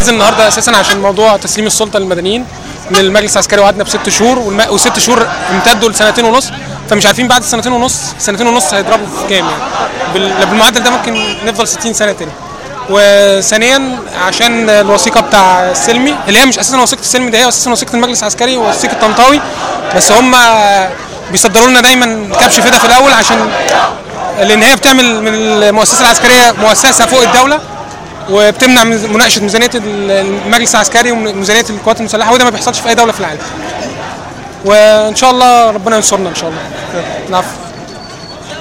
النهارده اساسا عشان موضوع تسليم السلطه للمدنيين من المجلس العسكري وعدنا بست شهور والم... وست شهور امتدوا لسنتين ونص فمش عارفين بعد السنتين ونص سنتين ونص هيضربوا في كام يعني بال... بالمعدل ده ممكن نفضل 60 سنه تاني وثانيا عشان الوثيقه بتاع السلمي اللي هي مش اساسا وثيقه السلمي ده هي اساسا وثيقه المجلس العسكري ووثيقه طنطاوي بس هم بيصدروا لنا دايما كبش فدا في الاول عشان لان هي بتعمل من المؤسسه العسكريه مؤسسه فوق الدوله وبتمنع من- مناقشه ميزانيه المجلس العسكري وميزانيه القوات المسلحه وده ما بيحصلش في اي دوله في العالم وان شاء الله ربنا ينصرنا ان شاء الله العفو